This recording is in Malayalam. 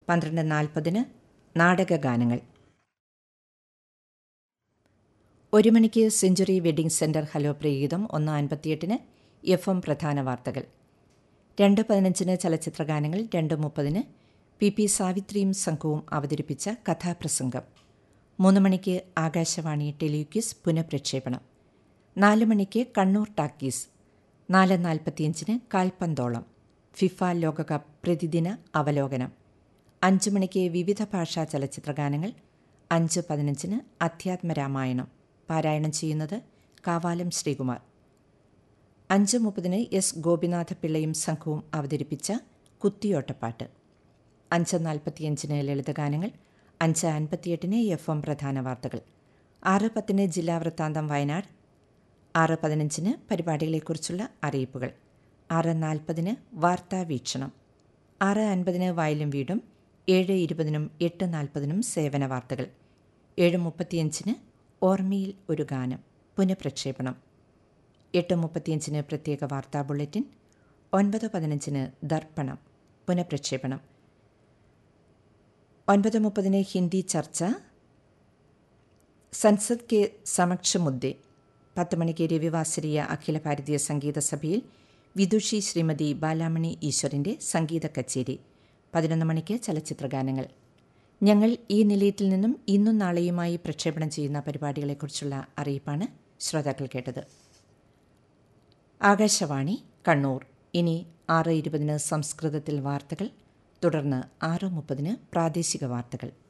പന്ത്രണ്ട് നാൽപ്പതിന് നാടകഗാനങ്ങൾ ഒരു മണിക്ക് സെഞ്ചുറി വെഡിംഗ് സെന്റർ ഹലോ പ്രിയഗീതം ഒന്ന് അൻപത്തിയെട്ടിന് എഫ് എം പ്രധാന വാർത്തകൾ രണ്ട് പതിനഞ്ചിന് ചലച്ചിത്രഗാനങ്ങൾ രണ്ട് മുപ്പതിന് പി പി സാവിത്രിയും സംഘവും അവതരിപ്പിച്ച കഥാപ്രസംഗം മൂന്ന് മണിക്ക് ആകാശവാണി ടെലിക്യൂസ് പുനഃപ്രക്ഷേപണം നാല് മണിക്ക് കണ്ണൂർ ടാക്കീസ് നാല് നാൽപ്പത്തിയഞ്ചിന് കാൽപന്തോളം ഫിഫ ലോകകപ്പ് പ്രതിദിന അവലോകനം അഞ്ച് മണിക്ക് വിവിധ ഭാഷാ ചലച്ചിത്രഗാനങ്ങൾ അഞ്ച് പതിനഞ്ചിന് അധ്യാത്മരാമായണം പാരായണം ചെയ്യുന്നത് കാവാലം ശ്രീകുമാർ അഞ്ച് മുപ്പതിന് എസ് ഗോപിനാഥ പിള്ളയും സംഘവും അവതരിപ്പിച്ച കുത്തിയോട്ടപ്പാട്ട് അഞ്ച് നാൽപ്പത്തിയഞ്ചിന് ലളിതഗാനങ്ങൾ അഞ്ച് അൻപത്തിയെട്ടിന് എഫ് എം പ്രധാന വാർത്തകൾ ആറ് പത്തിന് ജില്ലാ വൃത്താന്തം വയനാട് ആറ് പതിനഞ്ചിന് പരിപാടികളെക്കുറിച്ചുള്ള അറിയിപ്പുകൾ ആറ് നാൽപ്പതിന് വാർത്താ വീക്ഷണം ആറ് അൻപതിന് വയലും വീടും ഏഴ് ഇരുപതിനും എട്ട് നാൽപ്പതിനും സേവന വാർത്തകൾ ഏഴ് മുപ്പത്തിയഞ്ചിന് ഓർമ്മയിൽ ഒരു ഗാനം പുനഃപ്രക്ഷേപണം എട്ട് മുപ്പത്തിയഞ്ചിന് പ്രത്യേക വാർത്താ ബുള്ളറ്റിൻ ഒൻപത് പതിനഞ്ചിന് ദർപ്പണം പുനഃപ്രക്ഷേപണം ഒൻപത് മുപ്പതിന് ഹിന്ദി ചർച്ച സൻസദ് കെ സമക്ഷ മുദ്ദെ പത്ത് മണിക്ക് രവിവാസരീയ അഖില ഭാരതീയ സംഗീത സഭയിൽ വിദുഷി ശ്രീമതി ബാലാമണി ഈശ്വറിൻ്റെ സംഗീത കച്ചേരി പതിനൊന്ന് മണിക്ക് ചലച്ചിത്രഗാനങ്ങൾ ഞങ്ങൾ ഈ നിലയത്തിൽ നിന്നും ഇന്നും നാളെയുമായി പ്രക്ഷേപണം ചെയ്യുന്ന പരിപാടികളെക്കുറിച്ചുള്ള അറിയിപ്പാണ് ശ്രോതാക്കൾ കേട്ടത് ആകാശവാണി കണ്ണൂർ ഇനി ആറ് ഇരുപതിന് സംസ്കൃതത്തിൽ വാർത്തകൾ തുടർന്ന് ആറ് മുപ്പതിന് പ്രാദേശിക വാർത്തകൾ